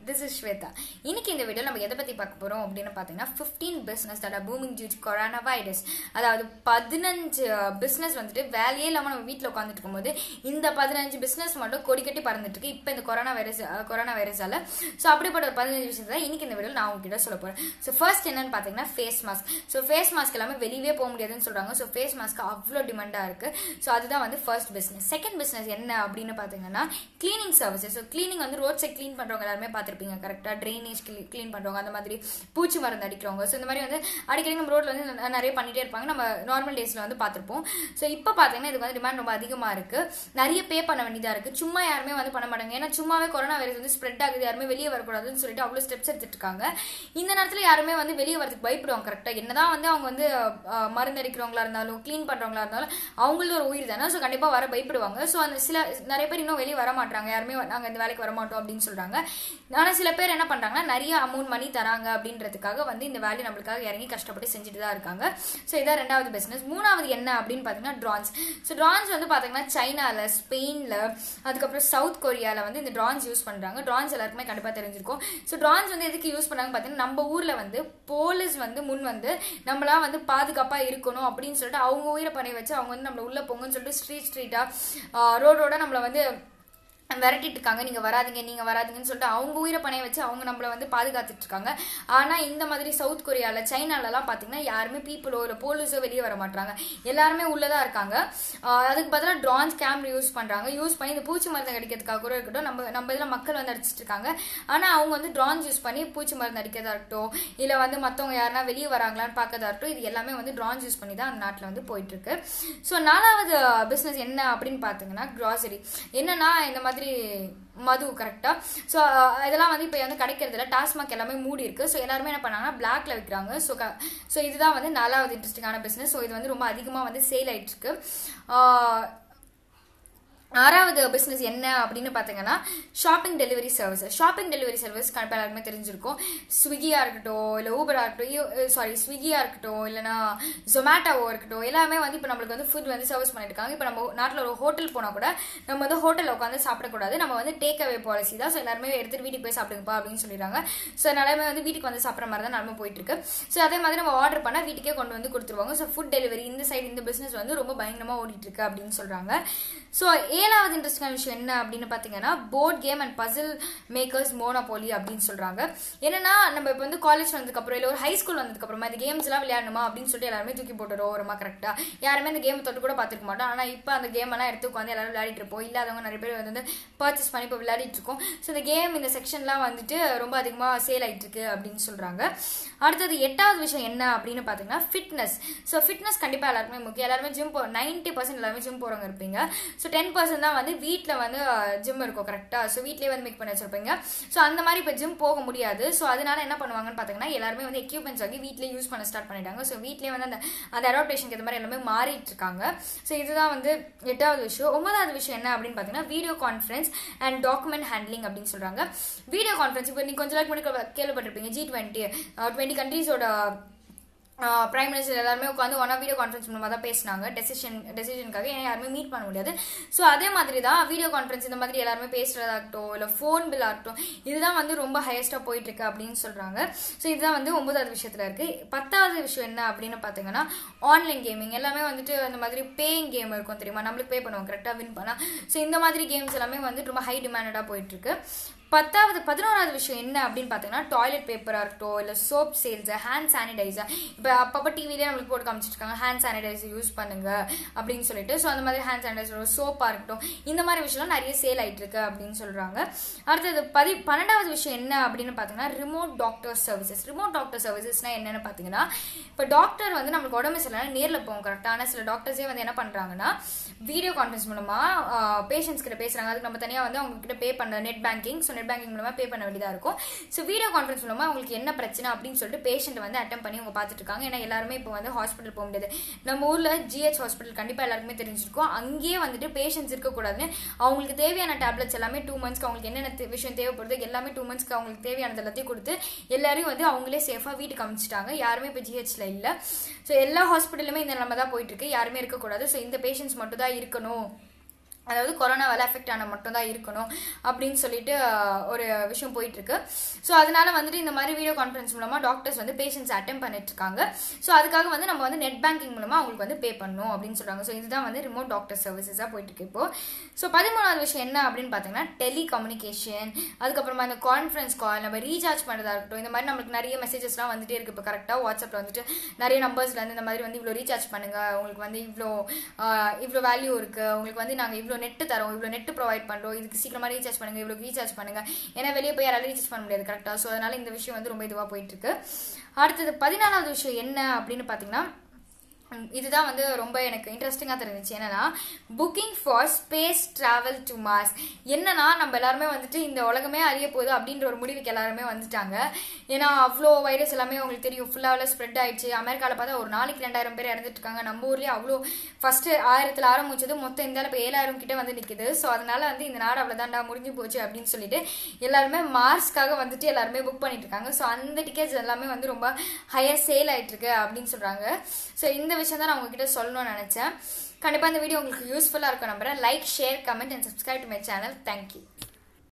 this is Shweta இன்னைக்கு இந்த video நம்ம எதை பத்தி பார்க்க போறோம் அப்படின்னு பார்த்தீங்கன்னா fifteen business that are booming due corona virus அதாவது பதினஞ்சு பிஸ்னஸ் வந்துட்டு வேலையே இல்லாமல் நம்ம வீட்டில் உட்காந்துட்டு இருக்கும்போது இந்த பதினஞ்சு பிஸ்னஸ் மட்டும் கொடி கட்டி பறந்துட்டு இருக்கு இப்போ இந்த கொரோனா வைரஸ் கொரோனா வைரஸால ஸோ அப்படிப்பட்ட ஒரு பதினஞ்சு விஷயத்தை இன்னைக்கு இந்த வீடியோ நான் உங்ககிட்ட சொல்ல போறேன் ஸோ ஃபர்ஸ்ட் என்னன்னு பார்த்தீங்கன்னா face mask so face mask எல்லாமே வெளியவே போக முடியாதுன்னு சொல்றாங்க ஸோ ஃபேஸ் மாஸ்க் அவ்வளோ டிமாண்டாக இருக்கு ஸோ அதுதான் வந்து ஃபர்ஸ்ட் பிஸ்னஸ் செகண்ட் பிஸ்னஸ் என்ன அப்படின்னு பார்த்தீங்கன்னா கிளீனிங் சர்வீசஸ் ஸோ கிளீனிங் வந்து ரோட் சைட் க்ளீன் பண்றவங்க எல்லாருமே பார்த்துருப்பீங்க கரெக்டாக ட்ரைனேஜ் க்ளீன் பண்றவங்க அந்த மாதிரி பூச்சி மருந்து அடிக்கிறவங்க ஸோ இந்த மாதிரி வந்து அடிக்கடி நம்ம ரோட்ல வந்து ந- நிறைய பண்ணிட்டே இருப்பாங்க நம்ம நார்மல் டேஸ்ல வந்து பார்த்துருப்போம் ஸோ இப்போ பார்த்தீங்கன்னா இதுக்கு வந்து டிமாண்ட் ரொம்ப அதிகமா இருக்கு நிறைய பே பண்ண வேண்டியதா இருக்கு சும்மா யாருமே வந்து பண்ண மாட்டாங்க ஏன்னா சும்மாவே கொரோனா வைரஸ் வந்து ஸ்ப்ரெட் ஆகுது யாருமே வெளியே வரக்கூடாதுன்னு சொல்லிட்டு அவ்வளோ ஸ்டெப்ஸ் எடுத்துட்டு இருக்காங்க இந்த நேரத்தில் யாருமே வந்து வெளியே வரதுக்கு பயப்படுவாங்க கரெக்டாக என்னதான் வந்து அவங்க வந்து அஹ், மருந்து அடிக்கிறவங்களா இருந்தாலும் க்ளீன் பண்றவங்களா இருந்தாலும் அவங்களும் ஒரு உயிர் தானே ஸோ கண்டிப்பா வர பயப்படுவாங்க ஸோ அந்த சில நிறைய பேர் இன்னும் வெளியே வர மாட்டாங்க யாருமே நாங்க இந்த வேலைக்கு வர மாட்டோம் அப்படின்னு சொல்றாங்க ஆனா சில பேர் என்ன பண்றாங்கன்னா நிறைய அமௌண்ட் மணி தராங்க அப்படின்றதுக்காக வந்து இந்த வேலையை நம்மளுக்காக இறங்கி கஷ்டப்பட்டு செஞ்சுட்டு தான் இருக்காங்க ஸோ இதான் ரெண்டாவது பிசினஸ் மூணாவது என்ன அப்படின்னு பார்த்தீங்கன்னா ட்ரான்ஸ் ஸோ ட்ரான்ஸ் வந்து பார்த்தீங்கன்னா சைனால ஸ்பெயின்ல அதுக்கப்புறம் சவுத் கொரியால வந்து இந்த ட்ரான்ஸ் யூஸ் பண்றாங்க ட்ரான்ஸ் எல்லாருக்குமே கண்டிப்பா தெரிஞ்சிருக்கும் ஸோ ட்ரான்ஸ் வந்து எதுக்கு யூஸ் பண்ணாங்க பார்த்தீங்கன்னா நம்ம ஊர்ல வந்து போலீஸ் வந்து முன் வந்து நம்மளா வந்து பாதுகாப்பா இருக்கணும் அப்படின்னு சொல்லிட்டு அவங்க உயிரை பணி வச்சு அவங்க வந்து நம்மள உள்ள போங்கன்னு சொல்லிட்டு ஸ்ட்ரீட் ஸ்ட்ரீட்டா ரோடோட நம்மள வந்து விரட்டிட்டு இருக்காங்க நீங்க வராதீங்க நீங்க வராதீங்கன்னு சொல்லிட்டு அவங்க உயிரை பணைய வச்சு அவங்க நம்மள வந்து பாதுகாத்துட்டு இருக்காங்க ஆனா இந்த மாதிரி சவுத் கொரியால சைனால எல்லாம் பாத்தீங்கன்னா யாருமே பீப்புளோ இல்ல போலீஸோ வெளியே வர மாட்டாங்க எல்லாருமே உள்ளதா இருக்காங்க ஆஹ் அதுக்கு பதிலா ட்ரான்ஸ் கேமரா யூஸ் பண்றாங்க யூஸ் பண்ணி இந்த பூச்சி மருந்து அடிக்கிறதுக்காக கூட இருக்கட்டும் நம்ம நம்ம இதுல மக்கள் வந்து அடிச்சிட்டு இருக்காங்க ஆனா அவங்க வந்து ட்ரான்ஸ் யூஸ் பண்ணி பூச்சி மருந்து அடிக்கிறதா இருக்கட்டும் இல்ல வந்து மத்தவங்க யாருன்னா வெளியே வராங்களான்னு பார்க்கறதா இருக்கட்டும் இது எல்லாமே வந்து ட்ரான்ஸ் யூஸ் பண்ணி தான் அந்த நாட்டுல வந்து போயிட்டு இருக்கு ஸோ நாலாவது பிசினஸ் என்ன அப்படின்னு பாத்தீங்கன்னா கிராசரி என்னன்னா இந்த மாதிரி மது கரெக்டா ஸோ இதெல்லாம் வந்து இப்போ வந்து கிடைக்கிறது இல்லை டாஸ்மாக் எல்லாமே மூடி இருக்கு ஸோ எல்லாருமே என்ன பண்ணாங்கன்னா பிளாக்ல விற்கிறாங்க ஸோ ஸோ இதுதான் வந்து நாலாவது இன்ட்ரெஸ்டிங்கான பிசினஸ் ஸோ இது வந்து ரொம்ப அதிகமாக வந்து சேல் ஆயிட்டு இருக்கு ஆஹ் ஆறாவது பிஸ்னஸ் என்ன அப்படின்னு பார்த்தீங்கன்னா shopping delivery service shopping delivery service கண்டிப்பாக எல்லாருமே தெரிஞ்சிருக்கும் ஸ்விக்கியாக இருக்கட்டும் இல்லை ஊபராக இருக்கட்டும் சாரி ஸ்விக்கியாக இருக்கட்டும் இல்லைனா ஜொமேட்டோவோ இருக்கட்டும் எல்லாமே வந்து இப்போ நம்மளுக்கு வந்து ஃபுட் வந்து சர்வீஸ் பண்ணிட்டு இருக்காங்க இப்போ நம்ம நாட்டில் ஒரு ஹோட்டல் போனால் கூட நம்ம வந்து ஹோட்டலில் உட்காந்து சாப்பிடக்கூடாது நம்ம வந்து டேக் அவே பாலிசி தான் ஸோ எல்லாருமே எடுத்துட்டு வீட்டுக்கு போய் சாப்பிடுங்கப்பா அப்படின்னு சொல்லிடுறாங்க ஸோ எல்லாருமே வந்து வீட்டுக்கு வந்து சாப்பிட்ற மாதிரி தான் நம்ம போயிட்டு இருக்கு ஸோ அதே மாதிரி நம்ம ஆர்டர் பண்ணால் வீட்டுக்கே கொண்டு வந்து கொடுத்துருவாங்க ஸோ ஃபுட் டெலிவரி இந்த சைடு இந்த பிஸ்னஸ் வந்து ரொம்ப பயங்கரமாக ஓடிட்டு இருக்கு அப்படின்னு சொல்றாங்க ஸோ ஏழாவது இன்ட்ரெஸ்டிங்கான விஷயம் என்ன அப்படின்னு பார்த்தீங்கன்னா board game and puzzle makers Monopoly அப்படின்னு சொல்றாங்க என்னன்னா நம்ம இப்போ வந்து காலேஜ் வந்ததுக்கப்புறம் இல்லை ஒரு ஹை ஸ்கூல் வந்ததுக்கப்புறமா இந்த கேம்ஸ் எல்லாம் விளையாடணுமா அப்படின்னு சொல்லிட்டு எல்லாருமே தூக்கி போட்டுறோம் ஓரமா கரெக்டா யாருமே இந்த கேம் தொட்டு கூட பார்த்துருக்க மாட்டோம் ஆனால் இப்போ அந்த கேம் எல்லாம் எடுத்து உட்காந்து எல்லாரும் விளையாடிட்டு இருப்போம் இல்லாதவங்க நிறைய பேர் வந்து பர்ச்சேஸ் பண்ணி இப்போ விளையாடிட்டு இருக்கோம் ஸோ இந்த கேம் இந்த செக்ஷன்லாம் வந்துட்டு ரொம்ப அதிகமாக சேல் ஆயிட்டு இருக்கு அப்படின்னு சொல்றாங்க அடுத்தது எட்டாவது விஷயம் என்ன அப்படின்னு பார்த்தீங்கன்னா ஃபிட்னஸ் ஸோ ஃபிட்னஸ் கண்டிப்பாக எல்லாருமே முக்கியம் எல்லாருமே ஜிம் போ நைன்டி பர்சன்ட் எல்லாருமே ஜிம் போகிறவங்க இருப்பீங்க ஸோ டென் பர்சன்ட் தான் வந்து வீட்டில் வந்து ஜிம் இருக்கும் கரெக்டாக ஸோ வீட்லேயே வந்து மேக் பண்ணி வச்சிருப்பீங்க ஸோ அந்த மாதிரி இப்போ ஜிம் போக முடியாது ஸோ அதனால என்ன பண்ணுவாங்கன்னு பார்த்தீங்கன்னா எல்லாருமே வந்து எக்யூப்மெண்ட்ஸ் வாங்கி வீட்லேயே யூஸ் பண்ண ஸ்டார்ட் பண்ணிட்டாங்க ஸோ வீட்லேயே வந்து அந்த அந்த அடாப்டேஷனுக்கு இந்த மாதிரி எல்லாமே மாறிட்டு இருக்காங்க ஸோ இதுதான் வந்து எட்டாவது விஷயம் ஒன்பதாவது விஷயம் என்ன அப்படின்னு பார்த்தீங்கன்னா video conference and document handling அப்படின்னு சொல்றாங்க வீடியோ கான்ஃபரன்ஸ் இப்போ நீங்க கொஞ்ச நாளைக்கு முன்னாடி கேள்விப்பட்டிருப்பீங்க ஜி டுவெண்ட்டி டுவெண்ட்டி கண்ட்ரீஸோட பிரைம் மினிஸ்டர் எல்லாருமே உட்காந்து ஒன் வீடியோ கான்ஃபரன்ஸ் மூலமாக தான் பேசினாங்க டெசிஷன் டெசிஷனுக்காக ஏன்னா யாருமே மீட் பண்ண முடியாது ஸோ அதே மாதிரி தான் வீடியோ கான்ஃபரன்ஸ் இந்த மாதிரி எல்லாருமே பேசுறதாகட்டும் இல்லை ஃபோன் பில் ஆகட்டும் இதுதான் வந்து ரொம்ப ஹையஸ்டாக போயிட்டு இருக்கு அப்படின்னு சொல்றாங்க ஸோ இதுதான் வந்து ஒன்பதாவது விஷயத்துல இருக்கு பத்தாவது விஷயம் என்ன அப்படின்னு பார்த்தீங்கன்னா ஆன்லைன் கேமிங் எல்லாமே வந்துட்டு இந்த மாதிரி பேயிங் கேம் இருக்கும் தெரியுமா நம்மளுக்கு பே பண்ணுவோம் கரெக்டாக வின் பண்ணா ஸோ இந்த மாதிரி கேம்ஸ் எல்லாமே வந்து ரொம்ப ஹை டிமாண்டடாக போயிட்டு இருக்கு பத்தாவது பதினோராவது விஷயம் என்ன அப்படின்னு பார்த்தீங்கன்னா டாய்லெட் பேப்பராக இருக்கட்டும் இல்லை சோப் சேல்ஸ் ஹேண்ட் சானிடைசர் இப்போ அப்பப்போ டிவிலே நம்மளுக்கு போட்டு காமிச்சிருக்காங்க ஹேண்ட் சானிடைசர் யூஸ் பண்ணுங்க அப்படின்னு சொல்லிட்டு ஸோ அந்த மாதிரி ஹேண்ட் சானிடைசர் சோப்பாக இருக்கட்டும் இந்த மாதிரி விஷயம்லாம் நிறைய சேல் ஆயிட்டு இருக்கு அப்படின்னு சொல்றாங்க அடுத்தது பதி பன்னெண்டாவது விஷயம் என்ன அப்படின்னு பார்த்தீங்கன்னா remote doctor services remote doctor சர்வீசஸ்னா என்னன்னு பார்த்தீங்கன்னா இப்போ டாக்டர் வந்து நம்மளுக்கு உடம்பு சரியில்லைனா நேரில் போவோம் கரெக்டாக ஆனால் சில டாக்டர்ஸே வந்து என்ன பண்ணுறாங்கன்னா வீடியோ கான்ஃபரன்ஸ் மூலமா பேஷண்ட்ஸ் கிட்ட பேசுறாங்க அதுக்கு நம்ம தனியாக வந்து அவங்க கிட்ட பே பண்ண net banking so net banking மூலமா பே பண்ண வேண்டியதா இருக்கும் ஸோ வீடியோ கான்ஃபரன்ஸ் மூலமா உங்களுக்கு என்ன பிரச்சனை அப்படின்னு சொல்லிட்டு பேஷண்ட் வந்து அட்டம் பண்ணி அவங்க பார்த்துட்டு இருக்காங்க ஏன்னா எல்லாருமே இப்போ வந்து ஹாஸ்பிட்டல் போக முடியாது நம்ம ஊர்ல ஜிஹெச் ஹாஸ்பிட்டல் கண்டிப்பா எல்லாருக்குமே தெரிஞ்சிருக்கும் அங்கேயே வந்துட்டு பேஷண்ட்ஸ் இருக்கக்கூடாதுன்னு அவங்களுக்கு தேவையான டேப்லெட்ஸ் எல்லாமே டூ மந்த்ஸ்க்கு அவங்களுக்கு என்னென்ன தே- விஷயம் தேவைப்படுது எல்லாமே டூ மந்த்ஸ்க்கு அவங்களுக்கு தேவையானது எல்லாத்தையும் கொடுத்து எல்லாரையும் வந்து அவங்களே சேஃபா வீட்டுக்கு அனுப்பிச்சிட்டாங்க யாருமே இப்போ ஜிஹெச்ல இல்ல ஸோ எல்லா ஹாஸ்பிட்டலுமே இந்த நிலைமை தான் போயிட்டு இருக்கு யாருமே இருக்கக்கூடாது ஸோ இந்த பேஷண்ட்ஸ் மட்டும் தான் இருக்கணும் அதாவது கொரோனாவால் எஃபெக்ட் ஆன மட்டும் தான் இருக்கணும் அப்படின்னு சொல்லிட்டு அஹ், ஒரு விஷயம் போயிட்டு இருக்கு ஸோ அதனால வந்துட்டு இந்த மாதிரி வீடியோ கான்ஃபரன்ஸ் மூலமா டாக்டர்ஸ் வந்து பேஷண்ட்ஸ் அட்டன் பண்ணிட்டு இருக்காங்க ஸோ அதுக்காக வந்து நம்ம வந்து நெட் பேங்கிங் மூலமா அவங்களுக்கு வந்து பே பண்ணணும் அப்படின்னு சொல்றாங்க ஸோ இதுதான் வந்து ரிமோட் டாக்டர் சர்வீசஸாக போயிட்டு இருக்கு இப்போ ஸோ பதிமூணாவது விஷயம் என்ன அப்படின்னு பார்த்தீங்கன்னா டெலி கம்யூனிகேஷன் அதுக்கப்புறமா இந்த கான்ஃபரன்ஸ் கால் நம்ம ரீசார்ஜ் பண்ணுறதா இருக்கட்டும் இந்த மாதிரி நம்மளுக்கு நிறைய மெசேஜஸ்லாம் வந்துட்டே இருக்கு இப்போ கரெக்டாக வாட்ஸ்அப்பில் வந்துட்டு நிறைய நம்பர்ஸ்ல இருந்து இந்த மாதிரி வந்து இவ்வளோ ரீசார்ஜ் பண்ணுங்க உங்களுக்கு வந்து இவ்வளோ ஆஹ், இவ்வளோ வேல்யூ இருக்கு உங்களுக்கு வந்து நாங்கள் இவ்வளோ நெட்டு தரோம் இவ்வளோ நெட்டு ப்ரொவைட் பண்ணுறோம் இதுக்கு சீக்கிரமா ரீசார்ஜ் பண்ணுங்க இவ்வளோ ரீசார்ஜ் பண்ணுங்க ஏன்னா வெளியே போய் யாராலும் ரீசார்ஜ் பண்ண முடியாது கரெக்டாக ஸோ அதனால இந்த விஷயம் வந்து ரொம்ப இதுவாக போயிட்டு இருக்கு அடுத்தது பதினாலாவது விஷயம் என்ன அப்படின்னு பார்த்தீங்கன்னா உம், இதுதான் வந்து ரொம்ப எனக்கு இன்ட்ரெஸ்டிங்காக தெரிஞ்சிச்சு என்னன்னா booking for space travel to Mars என்னன்னா நம்ம எல்லாருமே வந்துட்டு இந்த உலகமே அறிய போகுது அப்படின்ற ஒரு முடிவுக்கு எல்லாருமே வந்துட்டாங்க ஏன்னா அவ்வளோ வைரஸ் எல்லாமே உங்களுக்கு தெரியும் ஃபுல்லாக ஸ்ப்ரெட் ஆயிடுச்சு அமெரிக்காவில் பார்த்தா ஒரு நாளைக்கு ரெண்டாயிரம் பேர் இறந்துட்டு இருக்காங்க நம்ம ஊர்லேயே அவ்வளோ ஃபர்ஸ்ட் ஆயிரத்தில் ஆரம்பிச்சது மொத்தம் இந்தியாவில் இப்போ ஏழாயிரம் கிட்ட வந்து நிற்குது ஸோ அதனால வந்து இந்த நாடு அவ்வளோதான்டா முடிஞ்சு போச்சு அப்படின்னு சொல்லிட்டு எல்லாருமே மார்ஸ்க்காக வந்துட்டு எல்லாருமே புக் பண்ணிட்டு இருக்காங்க ஸோ அந்த டிக்கெட்ஸ் எல்லாமே வந்து ரொம்ப ஹையர் சேல் ஆயிட்டு இருக்கு அப்படின்னு சொல்றாங்க ஸோ இந்த விஷயம் தான் நான் உங்ககிட்ட சொல்லணும்னு நினைச்சேன் கண்டிப்பா இந்த வீடியோ உங்களுக்கு யூஸ்ஃபுல்லா இருக்கும் நம்புறேன் like share comment and subscribe to my channel thank you